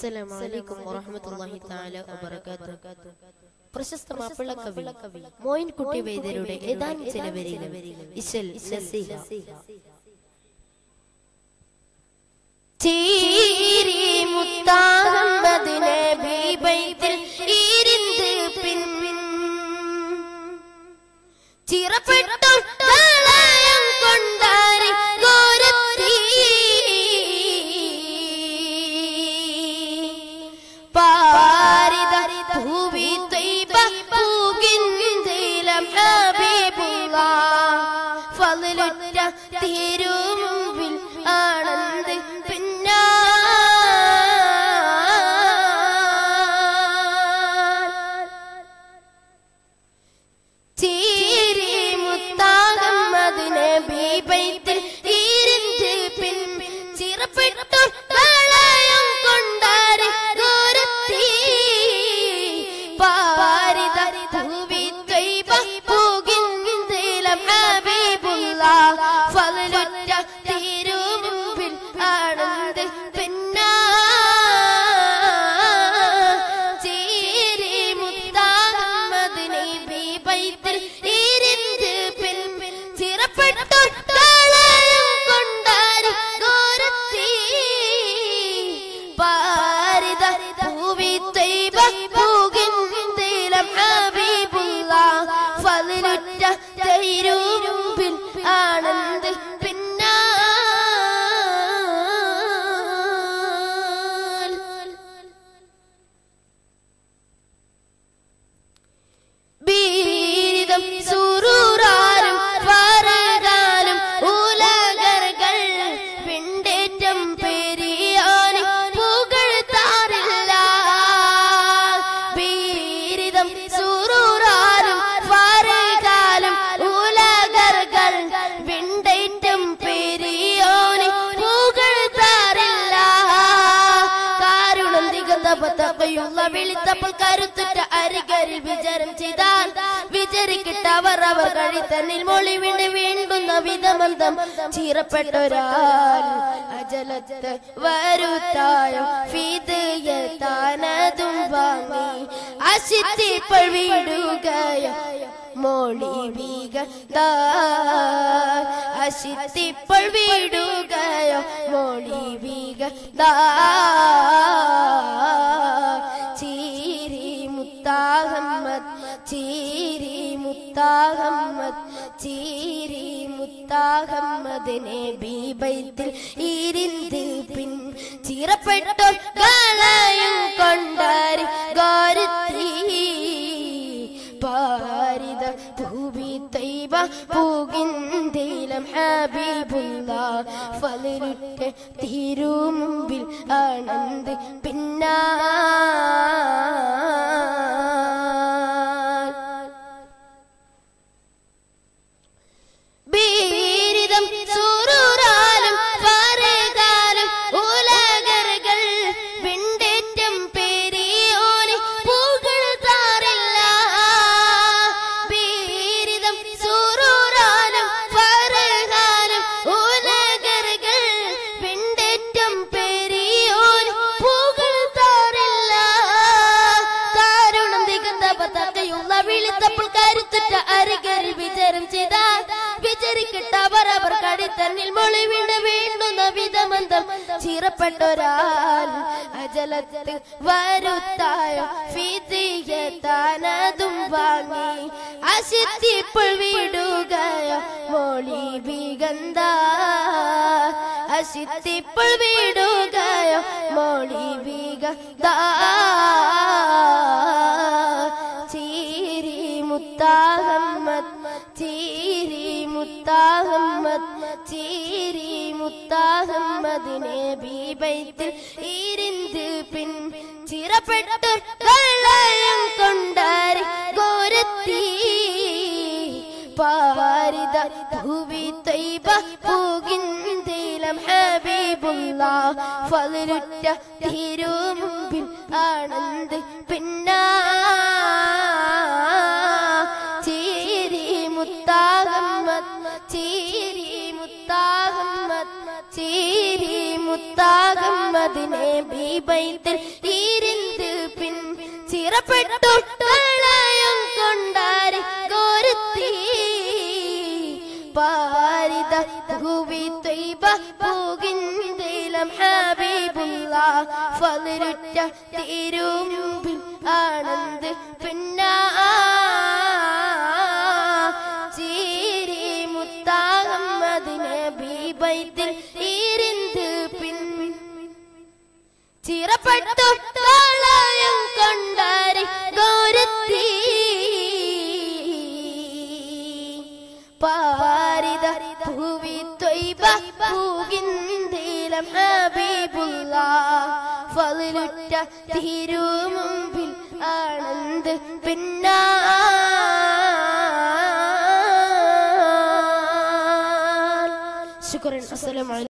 അസ്സലാമു അലൈക്കും വറഹ്മത്തുള്ളാഹി തആല വബറകാതുഹു പ്രശസ്ത മാപ്പിള കവി മോയിൻകുട്ടി വൈദ്യരുടെ ഏതാനും ചില വരികൾ ഇശൽ നസീഹ ചീരി മുത്താഹമ്മദ് നബി ബൈത്തിൽ ഇരിந்து പിൻ ചിറപ്പെട്ടു പ്രളയം കൊണ്ടാരി ഗോരത്തി പാരിത ഭൂവി ത്വയ്ബ പൂകിന്തിലം ഹബീബുള്ള ഫളിലുറ്റ തിരുമുമ്പിൽ ആനന്ദ് പിന്നാ ചീരി മുത്താകമ്മത് നബി ബൈത്തിൽ ഇരിந்து പിൻ ചിറപ്പെട്ടു പ്രളയം കൊണ്ടാരി ദൂരത്തി പാരിത ഭൂവി ത്വയ്ബ പൂകിന്തിലം ഹബീബുള്ള ഫളുറ്റ തിരുമുമ്പിൽ ആനന്ദ് പിന്നാ ചീരി മുത്താഹമ്മദ് നബി ബൈത്തിൽ ഇരിந்து പിൻ ചിറപ്പെട്ടു പ്രളയം കൊണ്ടാരി ദൂരത്തി പാരിത ഭൂവി ത്വയ്ബ പൂകിന്തിലം ഹബീബുള്ള ഫളിലുറ്റ തിരുമുമ്പിൽ ആനന്ദ് പിന്നാൽ ബീരിതം സുറൂറാരും ഫറകാലും ഉലകർകൾ വിണ്ടേറ്റം പെരിയാനി പുകഴ്ത്താറില്ല ബീരിതം സുറൂറാരും ഫറകാലും ഉലകർകൾ വിണ്ടേറ്റം പെരിയാനി പുകഴ്ത്താറില്ല കാരുണം തികതപതകയുള്ള വിളിത്തപ്പോൾ കരുത്തുറ്റ അരികരിൽ വിചാരം ചെയ്താൽ വിചരിക്കിട്ടവർ അവർ കഴിത്തന്നിൽ മൊളി വീണ് വീണ്ടുന്ന വിധമന്തം ചീറപ്പെട്ടൊരാൾ അജലത്ത് വരുത്തായോ ഫീതയത്താനതും വാങ്ങി അശിത്തിപ്പോൾ വീടുകയോ മോളി വീക അശിത്തിപ്പോൾ വീടുകയോ മോളി വീക ചീരി മുത്താഹമ്മദ് ചീരി മുത്താഹമ്മദ് ചീരി മുത്താഹമ്മദ് നബി ബൈത്തിൽ ഇരിந்து പിൻ ചിറപ്പെട്ടു കളയും കൊണ്ടാരി ഗോരത്തി പാരിത ഭൂവി തൈബ പൂകിന്തിലം ഹബീബുള്ള ഫലിരുട്ട് തിരുമുമ്പിൽ ആനന്ദ് പിന്നാ ബീരിതം സുറൂറാലും ഫറകാലും ഉലകർകൾ വിണ്ടേറ്റം പെരിയോനെ പുകഴ്ത്താറില്ല ബീരിതം സുറൂറാലും ഫറകാലും ഉലകർകൾ വിണ്ടേറ്റം പെരിയോനെ പുകഴ്ത്താറില്ല കാരുണം തികந்த പതാകയുള്ള വിളിത്തപ്പോൾ കരുത്തുറ്റ അരികരിൽ വിചാരം ചെയ്താൽ വിചരിക്കട്ടവർ അവർ കടിത്തന്നിൽ മൊളി വീണ് വീണ്ടുന്ന വിധമന്തം ചീറപ്പെട്ടൊരാൾ അജലത്ത് വരുത്തായോ ഫീതിയത്താനതും വാങ്ങി അശിത്തിപ്പോൾ വീടുകയോ മോളി വിഗന്ധ അശിത്തിപ്പോൾ വീടുകയോ മോളി വിഗന്ധ ചീരി മുത്താഹമ്മദ് ചീരി മുത്താഹമ്മദ് ചീരി മുത്താഹമ്മദ് നബി ബൈത്തിൽ ഇരിந்து പിൻ ചിറപ്പെട്ടു കള്ളയം കൊണ്ടാരി ഗോരത്തി പാരിത ഭൂവി തൈബ പൂകിന്തിലം ഹബീബുള്ള ഫളിലുറ്റ തിരുമുമ്പിൽ ആനന്ദ് പിന്നാ ചീരി മുത്താഹമ്മദ് ചീരി മുത്താഹമ്മദ് ചീരി മുത്ത മുത്താകമ്മതിനെ ബീബൈത്തിൽ ഈരിന്ത് പിൻ ചിറപ്പെട്ടു കളയം കൊണ്ടാരി കോരുത്തി പാരിത ഭൂവി ത്വയ്ബ പൂകിന്തേലം ഹബീബുള്ള ഫളിരുറ്റ തിരുമുമ്പിൽ ആനന്ദ് പിന്നാ ചീരി മുത്താകമ്മതിനെ ബീബൈത്തിൽ ഈരിന്ത് പിൻ ചിറപ്പെട്ടു കളയം കൊണ്ടാരി ഗൗരത്തി പാരിത ഭൂവി ത്വയ്ബ പൂകിന്തീലം ഹബീബുള്ള ഫളിലുറ്റ തിരുമുമ്പിൽ ആനന്ദ് പിന്നാ ശുക്രൻ അസ്സലാമു അലൈക്കും